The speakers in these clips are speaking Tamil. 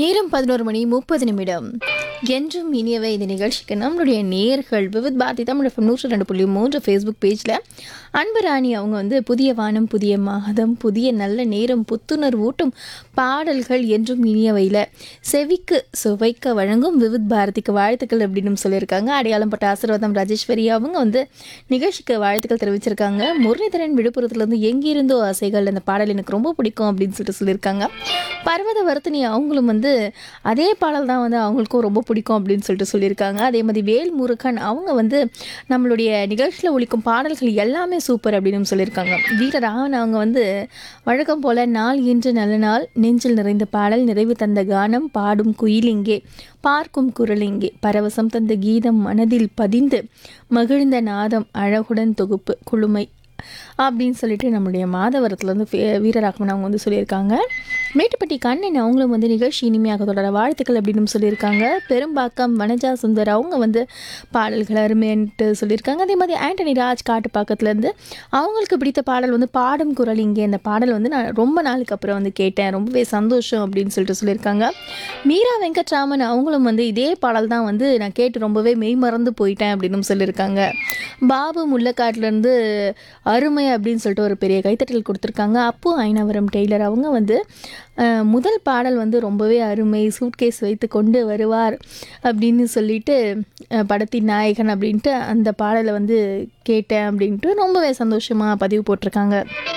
நேரம் பதினோரு மணி முப்பது நிமிடம் என்றும் இனியவை இந்த நிகழ்ச்சிக்கு நம்மளுடைய நேர்கள் விவித் பாரதி தமிழ் எஃப்எம் நூற்றி ரெண்டு புள்ளி மூன்று ஃபேஸ்புக் பேஜில் அன்பு ராணி அவங்க வந்து புதிய வானம் புதிய மாதம் புதிய நல்ல நேரம் புத்துணர்வூட்டும் பாடல்கள் என்றும் இனியவையில் செவிக்கு சுவைக்க வழங்கும் விவித் பாரதிக்கு வாழ்த்துக்கள் அப்படின்னு சொல்லியிருக்காங்க அடையாளம் பட்ட ஆசீர்வாதம் ராஜேஸ்வரி அவங்க வந்து நிகழ்ச்சிக்கு வாழ்த்துக்கள் தெரிவிச்சிருக்காங்க முரளிதரன் விழுப்புரத்துலேருந்து எங்கிருந்தோ ஆசைகள் அந்த பாடல் எனக்கு ரொம்ப பிடிக்கும் அப்படின்னு சொல்லிட்டு சொல்லியிருக்காங்க பர்வத வர்த்தினி அவங்களும் வந்து அதே பாடல் தான் வந்து அவங்களுக்கும் ரொம்ப பிடிக்கும் அப்படின்னு சொல்லிட்டு சொல்லியிருக்காங்க அதே மாதிரி வேல் முருகன் அவங்க வந்து நம்மளுடைய நிகழ்ச்சியில் ஒழிக்கும் பாடல்கள் எல்லாமே சூப்பர் அப்படின்னு சொல்லியிருக்காங்க வீரராகவன் அவங்க வந்து வழக்கம் போல நாள் இன்று நல்ல நாள் நெஞ்சில் நிறைந்த பாடல் நிறைவு தந்த கானம் பாடும் குயிலிங்கே பார்க்கும் குரலிங்கே பரவசம் தந்த கீதம் மனதில் பதிந்து மகிழ்ந்த நாதம் அழகுடன் தொகுப்பு குழுமை அப்படின்னு சொல்லிட்டு நம்மளுடைய மாதவரத்துலேருந்து வீரராகவன் அவங்க வந்து சொல்லியிருக்காங்க மேட்டுப்பட்டி கண்ணன் அவங்களும் வந்து நிகழ்ச்சி இனிமையாக தொடர வாழ்த்துக்கள் அப்படின்னு சொல்லியிருக்காங்க பெரும்பாக்கம் வனஜா சுந்தர் அவங்க வந்து பாடல்கள் அருமைன்ட்டு சொல்லியிருக்காங்க அதே மாதிரி ஆண்டனி ராஜ் காட்டுப்பாக்கத்துலேருந்து அவங்களுக்கு பிடித்த பாடல் வந்து பாடும் குரல் இங்கே இந்த பாடல் வந்து நான் ரொம்ப நாளுக்கு அப்புறம் வந்து கேட்டேன் ரொம்பவே சந்தோஷம் அப்படின்னு சொல்லிட்டு சொல்லியிருக்காங்க மீரா வெங்கட்ராமன் அவங்களும் வந்து இதே பாடல் தான் வந்து நான் கேட்டு ரொம்பவே மெய் மறந்து போயிட்டேன் அப்படின்னு சொல்லியிருக்காங்க பாபு முல்லக்காட்டிலேருந்து அருமை அப்படின்னு சொல்லிட்டு ஒரு பெரிய கைத்தட்டல் கொடுத்துருக்காங்க அப்பு ஐனவரம் டெய்லர் அவங்க வந்து அஹ், முதல் பாடல் வந்து ரொம்பவே அருமை சூட்கேஸ் வைத்து கொண்டு வருவார் அப்படின்னு சொல்லிட்டு அஹ், படத்தின் நாயகன் அப்படின்ட்டு அந்த பாடலை வந்து கேட்டேன் அப்படின்ட்டு ரொம்பவே சந்தோஷமாக பதிவு போட்டிருக்காங்க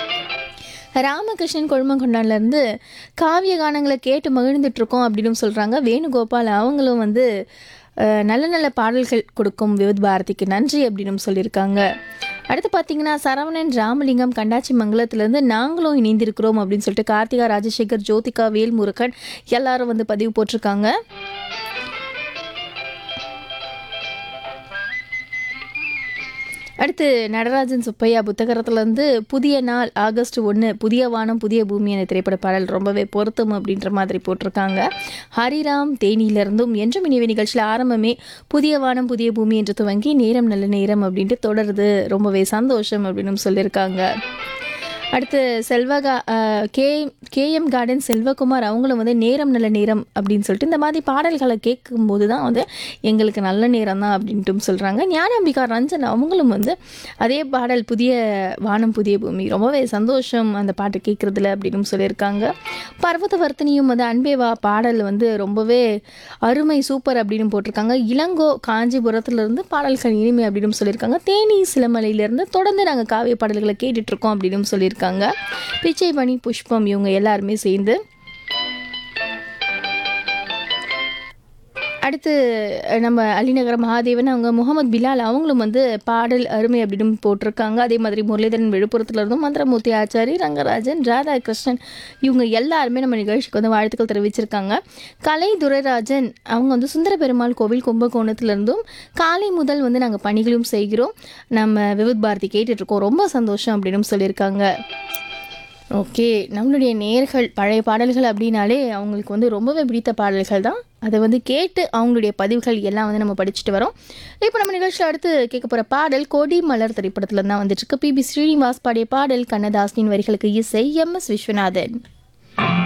ராமகிருஷ்ணன் கொழுமங்கொண்டான்லேருந்து காவிய கானங்களை கேட்டு மகிழ்ந்துட்டு இருக்கோம் அப்படின்னு சொல்கிறாங்க வேணுகோபால் அவங்களும் வந்து அஹ், நல்ல நல்ல பாடல்கள் கொடுக்கும் விவித் பாரதிக்கு நன்றி அப்படின்னு சொல்லியிருக்காங்க அடுத்து பார்த்தீங்கன்னா சரவணன் ராமலிங்கம் கண்டாச்சி மங்கலத்துலேருந்து நாங்களும் இணைந்திருக்கிறோம் அப்படின்னு சொல்லிட்டு கார்த்திகா ராஜசேகர் ஜோதிகா வேல்முருகன் எல்லாரும் வந்து பதிவு போட்டிருக்காங்க அடுத்து நடராஜன் சுப்பையா புத்தகரத்துலேருந்து புதிய நாள் ஆகஸ்ட் ஒன்று புதிய வானம் புதிய பூமி என்ற திரைப்பட பாடல் ரொம்பவே பொருத்தம் அப்படின்ற மாதிரி போட்டிருக்காங்க ஹரிராம் தேனியிலிருந்தும் என்றும் இனிவே நிகழ்ச்சியில் ஆரம்பமே புதிய வானம் புதிய பூமி என்று துவங்கி நேரம் நல்ல நேரம் அப்படின்ட்டு தொடருது ரொம்பவே சந்தோஷம் அப்படின்னு சொல்லியிருக்காங்க அடுத்து செல்வகா கே கேஎம் கார்டன் செல்வகுமார் அவங்களும் வந்து நேரம் நல்ல நேரம் அப்படின்னு சொல்லிட்டு இந்த மாதிரி பாடல்களை கேட்கும்போது தான் வந்து எங்களுக்கு நல்ல நேரம் தான் அப்படின்ட்டும் சொல்கிறாங்க ஞானாம்பிகா ரஞ்சன் அவங்களும் வந்து அதே பாடல் புதிய வானம் புதிய பூமி ரொம்பவே சந்தோஷம் அந்த பாட்டு கேட்குறதுல அப்படின்னு சொல்லியிருக்காங்க பர்வதவர்த்தினியும் வந்து அன்பேவா பாடல் வந்து ரொம்பவே அருமை சூப்பர் அப்படின்னு போட்டிருக்காங்க இளங்கோ காஞ்சிபுரத்துலேருந்து பாடல்கள் இனிமை அப்படின்னு சொல்லியிருக்காங்க தேனி சிலமலையிலேருந்து தொடர்ந்து நாங்கள் காவிய பாடல்களை கேட்டுட்ருக்கோம் அப்படின்னு சொல்லியிருக்காங்க பிச்சைமணி புஷ்பம் இவங்க எல்லாருமே சேர்ந்து அடுத்து அஹ், நம்ம அலிநகர மகாதேவன் அவங்க முகமது பிலால் அவங்களும் வந்து பாடல் அருமை அப்படின்னு போட்டிருக்காங்க அதே மாதிரி முரளிதரன் விழுப்புரத்துல இருந்தும் மந்திரமூர்த்தி ஆச்சாரி ரங்கராஜன் ராதாகிருஷ்ணன் இவங்க எல்லாருமே நம்ம நிகழ்ச்சிக்கு வந்து வாழ்த்துக்கள் தெரிவிச்சிருக்காங்க கலை துரைராஜன் அவங்க வந்து சுந்தர பெருமாள் கோவில் கும்பகோணத்துலேருந்தும் காலை முதல் வந்து நாங்கள் பணிகளும் செய்கிறோம் நம்ம விவித் பாரதி கேட்டுட்ருக்கோம் ரொம்ப சந்தோஷம் அப்படின்னு சொல்லியிருக்காங்க ஓகே நம்மளுடைய நேர்கள் பழைய பாடல்கள் அப்படின்னாலே அவங்களுக்கு வந்து ரொம்பவே பிடித்த பாடல்கள் தான் அதை வந்து கேட்டு அவங்களுடைய பதிவுகள் எல்லாம் வந்து நம்ம படிச்சுட்டு வரோம் இப்போ நம்ம நிகழ்ச்சியில் அடுத்து கேட்க போகிற பாடல் கொடி மலர் திரைப்படத்தில் தான் வந்துட்டு இருக்கு பிபி ஸ்ரீனிவாஸ் பாடிய பாடல் கண்ணதாசனின் வரிகளுக்கு இசை எம் எஸ் விஸ்வநாதன்